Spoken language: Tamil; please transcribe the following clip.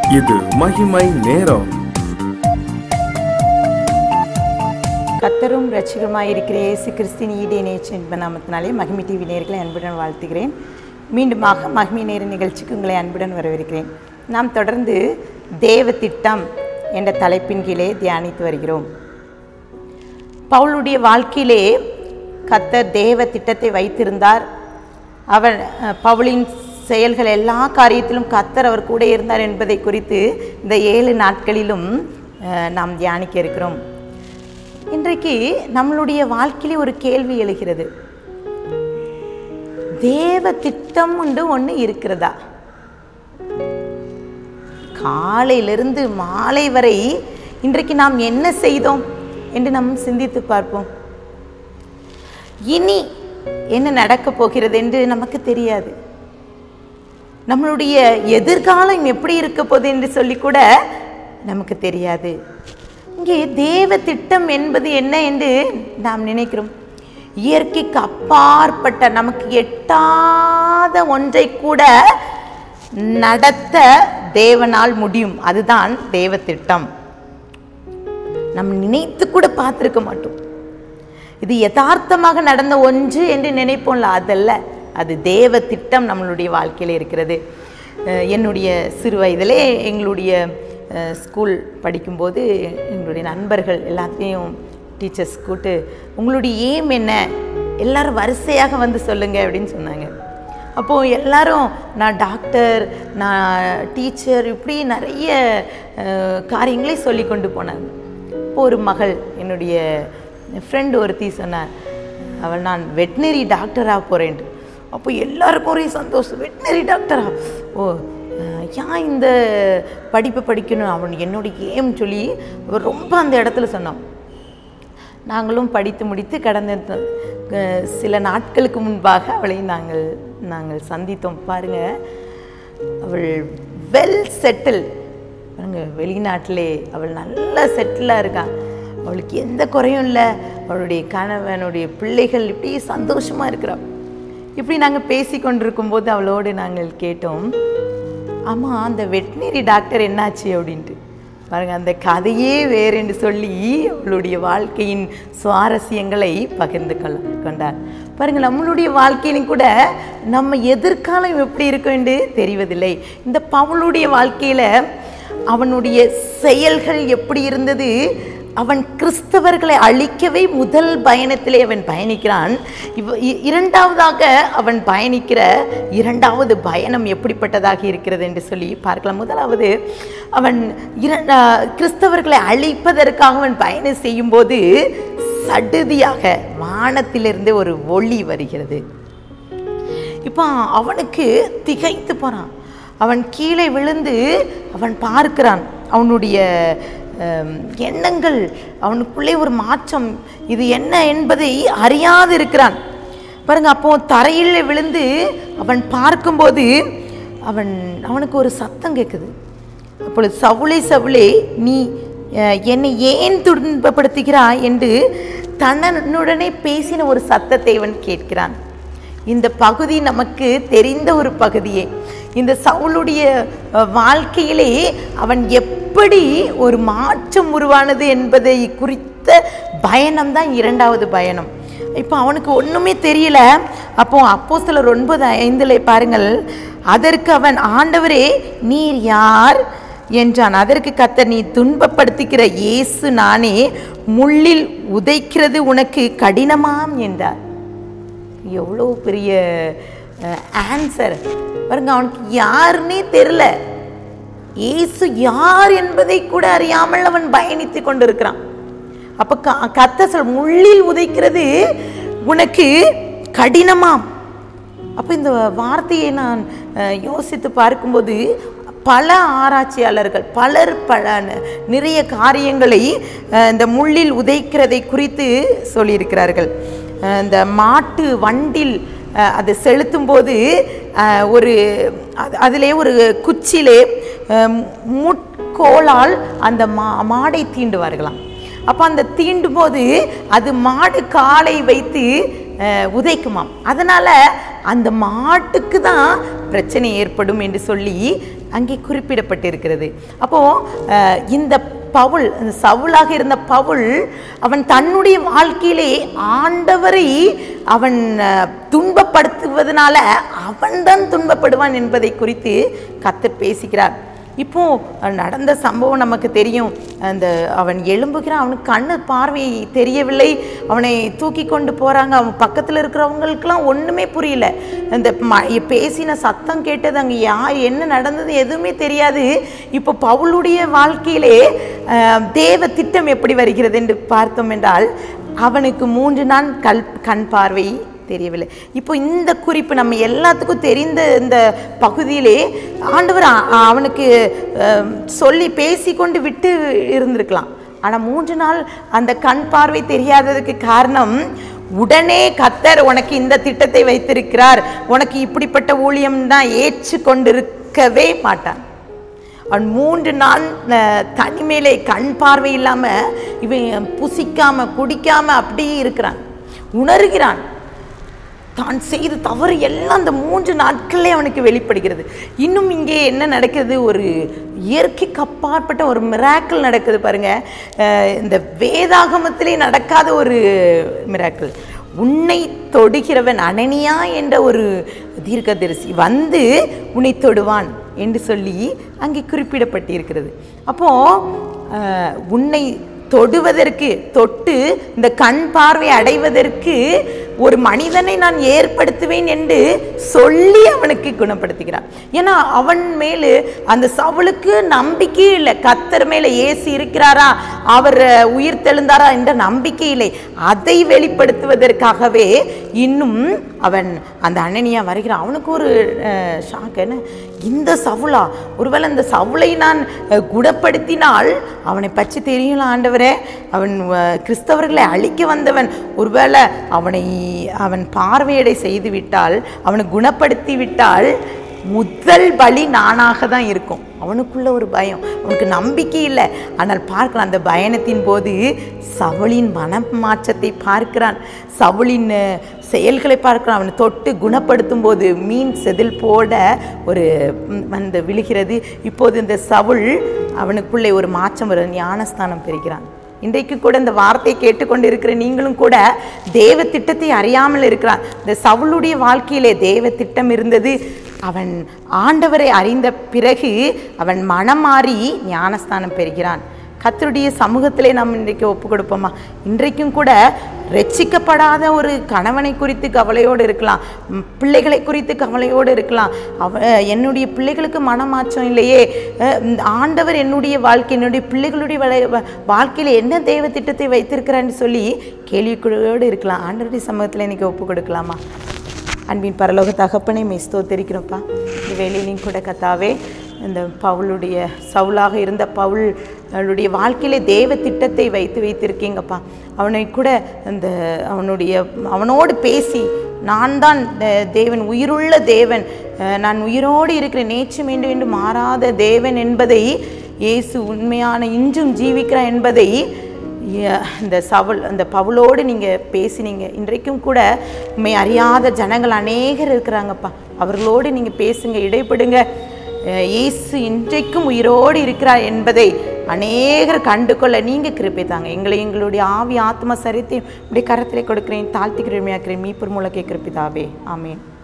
இது மகிமை நேரம் கத்தரும் ரட்சிகருமாய் இருக்கிற இயேசு கிறிஸ்தின் ஈடே நேச்சு என்ப நாமத்தினாலே மகிமை டிவி நேர்களை அன்புடன் வாழ்த்துகிறேன் மீண்டுமாக மகிமை நேர நிகழ்ச்சிக்கு உங்களை அன்புடன் வரவேற்கிறேன் நாம் தொடர்ந்து தேவ திட்டம் என்ற தலைப்பின் கீழே தியானித்து வருகிறோம் பவுலுடைய வாழ்க்கையிலே கத்தர் தேவ திட்டத்தை வைத்திருந்தார் அவர் அஹ், பவுலின் செயல்கள் எல்லா காரியத்திலும் கத்தர் அவர் கூட இருந்தார் என்பதை குறித்து இந்த ஏழு நாட்களிலும் அஹ், நாம் தியானிக்க இருக்கிறோம் இன்றைக்கு நம்மளுடைய வாழ்க்கையிலே ஒரு கேள்வி எழுகிறது தேவ திட்டம் உண்டு ஒன்று இருக்கிறதா காலையிலிருந்து மாலை வரை இன்றைக்கு நாம் என்ன செய்தோம் என்று நாம் சிந்தித்து பார்ப்போம் இனி என்ன நடக்கப் போகிறது என்று நமக்கு தெரியாது நம்மளுடைய எதிர்காலம் எப்படி இருக்க போகுது என்று சொல்லி கூட நமக்கு தெரியாது இங்கே தேவ திட்டம் என்பது என்ன என்று நாம் நினைக்கிறோம் இயற்கைக்கு அப்பாற்பட்ட நமக்கு எட்டாத ஒன்றை கூட நடத்த தேவனால் முடியும் அதுதான் தேவ திட்டம் நம்ம நினைத்து கூட பார்த்திருக்க மாட்டோம் இது யதார்த்தமாக நடந்த ஒன்று என்று நினைப்போம்ல அதல்ல அது தேவ திட்டம் நம்மளுடைய வாழ்க்கையில் இருக்கிறது அஹ் என்னுடைய சிறு வயதிலே எங்களுடைய அஹ், ஸ்கூல் படிக்கும்போது எங்களுடைய நண்பர்கள் எல்லாத்தையும் டீச்சர்ஸ் கூட்டு உங்களுடைய ஏம் என்ன எல்லாரும் வரிசையாக வந்து சொல்லுங்க அப்படின்னு சொன்னாங்க அப்போது எல்லாரும் நான் டாக்டர் நான் டீச்சர் இப்படி நிறைய அஹ், காரியங்களை சொல்லி கொண்டு போனாங்க இப்போ ஒரு மகள் என்னுடைய ஃப்ரெண்டு ஒருத்தி சொன்னார் அவள் நான் வெட்னரி டாக்டராக போகிறேன்ட்டு அப்போ எல்லாருக்கும் ஒரே சந்தோஷம் வெட்னரி டாக்டரா ஓ அஹ், ஏன் இந்த படிப்பை படிக்கணும் அவன் என்னுடைய ஏம் சொல்லி அவள் ரொம்ப அந்த இடத்துல சொன்னான் நாங்களும் படித்து முடித்து கடந்த அஹ், சில நாட்களுக்கு முன்பாக அவளை நாங்கள் நாங்கள் சந்தித்தோம் பாருங்க அவள் வெல் செட்டில் பாருங்க வெளிநாட்டிலே அவள் நல்லா செட்டிலாக இருக்கான் அவளுக்கு எந்த குறையும் இல்லை அவளுடைய கணவனுடைய பிள்ளைகள் இப்படி சந்தோஷமாக இருக்கிறாள் இப்படி நாங்கள் பேசி கொண்டிருக்கும்போது அவளோடு நாங்கள் கேட்டோம் ஆமாம் அந்த வெட்னரி டாக்டர் என்னாச்சு அப்படின்ட்டு பாருங்க அந்த கதையே வேறென்று சொல்லி அவளுடைய வாழ்க்கையின் சுவாரஸ்யங்களை பகிர்ந்து கொள்ள கொண்டார் பாருங்க நம்மளுடைய வாழ்க்கையிலும் கூட நம்ம எதிர்காலம் எப்படி இருக்கும் என்று தெரிவதில்லை இந்த பவுளுடைய வாழ்க்கையில அவனுடைய செயல்கள் எப்படி இருந்தது அவன் கிறிஸ்தவர்களை அழிக்கவே முதல் பயணத்திலே அவன் பயணிக்கிறான் இவ இ- இரண்டாவதாக அவன் பயணிக்கிற இரண்டாவது பயணம் எப்படிப்பட்டதாக இருக்கிறது என்று சொல்லி பார்க்கலாம் முதலாவது அவன் இர- ஆஹ் கிறிஸ்தவர்களை அழிப்பதற்காக அவன் பயணம் செய்யும்போது சடுதியாக வானத்திலிருந்து ஒரு ஒளி வருகிறது இப்போ அவனுக்கு திகைத்து போறான் அவன் கீழே விழுந்து அவன் பார்க்கிறான் அவனுடைய அம், எண்ணங்கள் அவனுக்குள்ளே ஒரு மாற்றம் இது என்ன என்பதை அறியாது இருக்கிறான் பாருங்க அப்போ தரையில் விழுந்து அவன் பார்க்கும்போது அவன் அவனுக்கு ஒரு சத்தம் கேட்குது அப்பொழுது சவுளே சவுளே நீ அஹ், என்னை ஏன் துன்பப்படுத்துகிறாய் என்று தன்னுடனே பேசின ஒரு சத்தத்தை அவன் கேட்கிறான் இந்த பகுதி நமக்கு தெரிந்த ஒரு பகுதியே இந்த சவுளுடைய அஹ், வாழ்க்கையிலே அவன் எப்படி ஒரு மாற்றம் உருவானது என்பதை குறித்த பயணம் தான் இரண்டாவது பயணம் இப்போ அவனுக்கு ஒன்றுமே தெரியல அப்போ அப்போ சிலர் ஒன்பது ஐந்தில் பாருங்கள் அதற்கு அவன் ஆண்டவரே நீர் யார் என்றான் அதற்கு கத்தர் நீ துன்பப்படுத்துகிற இயேசு நானே முள்ளில் உதைக்கிறது உனக்கு கடினமாம் என்றார் எவ்வளோ பெரிய ஆன்சர் பாருங்க அவனுக்கு யாருன்னே தெரில இயேசு யார் என்பதை கூட அறியாமல் அவன் பயணித்து கொண்டிருக்கிறான் அப்ப க- கத்த சொல் முள்ளில் உதைக்கிறது உனக்கு கடினமாம் அப்போ இந்த வார்த்தையை நான் அஹ், யோசித்து பார்க்கும்போது பல ஆராய்ச்சியாளர்கள் பலர் பல ந- நிறைய காரியங்களை அஹ், இந்த முள்ளில் உதைக்கிறதை குறித்து சொல்லியிருக்கிறார்கள் அஹ், இந்த மாட்டு வண்டில் அஹ், அதை செலுத்தும் போது அஹ், ஒரு அது- அதிலே ஒரு குச்சியிலே அஹ், முட்கோலால் அந்த மா மாடை தீண்டுவார்களாம் அப்போ அந்த தீண்டும் போது அது மாடு காலை வைத்து அஹ், உதைக்குமாம் அதனால அந்த மாட்டுக்கு தான் பிரச்சனை ஏற்படும் என்று சொல்லி அங்கே குறிப்பிடப்பட்டிருக்கிறது அப்போ அஹ், இந்த பவுல் அந்த சவுலாக இருந்த பவுல் அவன் தன்னுடைய வாழ்க்கையிலே ஆண்டவரை அவன் அஹ், துன்பப்படுத்துவதனால அவன்தான் துன்பப்படுவான் என்பதை குறித்து கத்தர் பேசுகிறார் இப்போ அஹ், நடந்த சம்பவம் நமக்கு தெரியும் அந்த அவன் எழும்புகிறான் அவனுக்கு கண்ணு பார்வை தெரியவில்லை அவனை தூக்கி கொண்டு போறாங்க அவன் பக்கத்தில் இருக்கிறவங்களுக்கெல்லாம் ஒண்ணுமே புரியல அந்த ம- பேசின சத்தம் கேட்டது அங்கே யா என்ன நடந்தது எதுவுமே தெரியாது இப்போ பவுலுடைய வாழ்க்கையிலே அஹ், தேவ திட்டம் எப்படி வருகிறது என்று பார்த்தோம் என்றால் அவனுக்கு மூன்று நாள் கல் கண் பார்வை தெரியவில்லை இப்போ இந்த குறிப்பு நம்ம எல்லாத்துக்கும் தெரிந்த இந்த பகுதியிலே ஆண்டவர் அ- அவனுக்கு அஹ், சொல்லி பேசிக்கொண்டு விட்டு இருந்திருக்கலாம் ஆனால் மூன்று நாள் அந்த கண் பார்வை தெரியாததுக்கு காரணம் உடனே கத்தர் உனக்கு இந்த திட்டத்தை வைத்திருக்கிறார் உனக்கு இப்படிப்பட்ட ஊழியம் தான் ஏற்று கொண்டிருக்கவே மாட்டான் அவன் மூன்று நாள் அஹ், தனிமையிலே கண் பார்வை இல்லாம இவன் புசிக்காம குடிக்காம அப்படியே இருக்கிறான் உணர்கிறான் தான் செய்த தவறு எல்லாம் அந்த மூன்று நாட்களே அவனுக்கு வெளிப்படுகிறது இன்னும் இங்கே என்ன நடக்குது ஒரு இயற்கைக்கு அப்பாற்பட்ட ஒரு மிராக்கிள் நடக்குது பாருங்க அஹ் இந்த வேதாகமத்திலே நடக்காத ஒரு மிராக்கிள் உன்னை தொடுகிறவன் அனனியா என்ற ஒரு தீர்க்கதரிசி வந்து உன்னை தொடுவான் என்று சொல்லி அங்கே குறிப்பிடப்பட்டிருக்கிறது அப்போ அஹ், உன்னை தொடுவதற்கு தொட்டு இந்த கண் பார்வை அடைவதற்கு ஒரு மனிதனை நான் ஏற்படுத்துவேன் என்று சொல்லி அவனுக்கு குணப்படுத்துகிறார் ஏன்னா அவன் மேலு அந்த சவுளுக்கு நம்பிக்கையே இல்லை கத்தர் மேல ஏசு இருக்கிறாரா அவர் அஹ், உயிர் தெழுந்தாரா என்ற நம்பிக்கை இல்லை அதை வெளிப்படுத்துவதற்காகவே இன்னும் அவன் அந்த அண்ணனியா வருகிறான் அவனுக்கு ஒரு ஷாக் என்ன இந்த சவுளா ஒருவேளை இந்த சவுளை நான் அஹ், குணப்படுத்தினால் அவனை பற்றி தெரியல ஆண்டவரே அவன் அஹ், கிறிஸ்தவர்களை அழிக்க வந்தவன் ஒருவேளை அவனை அவன் பார்வையடை செய்து விட்டால் அவனை குணப்படுத்தி விட்டால் முதல் பலி நானாக தான் இருக்கும் அவனுக்குள்ள ஒரு பயம் அவனுக்கு நம்பிக்கை இல்லை ஆனால் பார்க்கலாம் அந்த பயணத்தின் போது சவுளின் மனமாற்றத்தை பார்க்கிறான் சவுளின் அஹ், செயல்களை பார்க்கிறான் அவனை தொட்டு குணப்படுத்தும் போது மீன் செதில் போட ஒரு ம், வந்து விழுகிறது இப்போது இந்த சவுள் அவனுக்குள்ளே ஒரு மாற்றம் வரும் ஞானஸ்தானம் பெறுகிறான் இன்றைக்கு கூட இந்த வார்த்தையை கேட்டுக்கொண்டு இருக்கிற நீங்களும் கூட தேவ திட்டத்தை அறியாமல் இருக்கிறான் இந்த சவுளுடைய வாழ்க்கையிலே தேவ திட்டம் இருந்தது அவன் ஆண்டவரை அறிந்த பிறகு அவன் மனம் மாறி ஞானஸ்தானம் பெறுகிறான் கத்தருடைய சமூகத்திலே நாம் இன்றைக்கு ஒப்பு கொடுப்போமா இன்றைக்கும் கூட ரட்சிக்கப்படாத ஒரு கணவனை குறித்து கவலையோடு இருக்கலாம் ம், பிள்ளைகளை குறித்து கவலையோடு இருக்கலாம் அவ என்னுடைய பிள்ளைகளுக்கு மனமாற்றம் இல்லையே அஹ், இந்த ஆண்டவர் என்னுடைய வாழ்க்கை என்னுடைய பிள்ளைகளுடைய வளை- வ- வாழ்க்கையில என்ன தேவ திட்டத்தை வைத்திருக்கிறான்னு சொல்லி கேள்விக்குறியோடு இருக்கலாம் ஆண்டவருடைய சமூகத்தில் இன்னைக்கு ஒப்பு கொடுக்கலாமா அன்பின் பரலோக தகப்பனை மெஸ்தோ தெரிக்கிறோம்ப்பா இந்த வேலையிலையும் கூட கத்தாவே இந்த பவுளுடைய சவுலாக இருந்த பவுல் அவளுடைய வாழ்க்கையில தேவ திட்டத்தை வைத்து வைத்திருக்கீங்கப்பா அவனை கூட அந்த அவனுடைய அவனோடு பேசி நான் தான் தே- தேவன் உயிருள்ள தேவன் அஹ் நான் உயிரோடு இருக்கிற நேற்று மீண்டும் மீண்டும் மாறாத தேவன் என்பதை இயேசு உண்மையான இன்றும் ஜீவிக்கிறான் என்பதை ய- இந்த சவுல் அந்த பவுலோடு நீங்கள் பேசினீங்க இன்றைக்கும் கூட உண்மை அறியாத ஜனங்கள் அநேகர் இருக்கிறாங்கப்பா அவர்களோடு நீங்கள் பேசுங்க இடைப்படுங்க அஹ் இயேசு இன்றைக்கும் உயிரோடு இருக்கிறார் என்பதை அநேகர் கண்டுகொள்ள நீங்கள் கிருப்பை தாங்க எங்களை எங்களுடைய ஆவி ஆத்ம சரித்தை இப்படி கரத்திலே கொடுக்கிறேன் தாழ்த்தி கிருமையாக்கிறேன் மீப்பர் மூலக்கே கிருப்பிதாவே ஆமேன்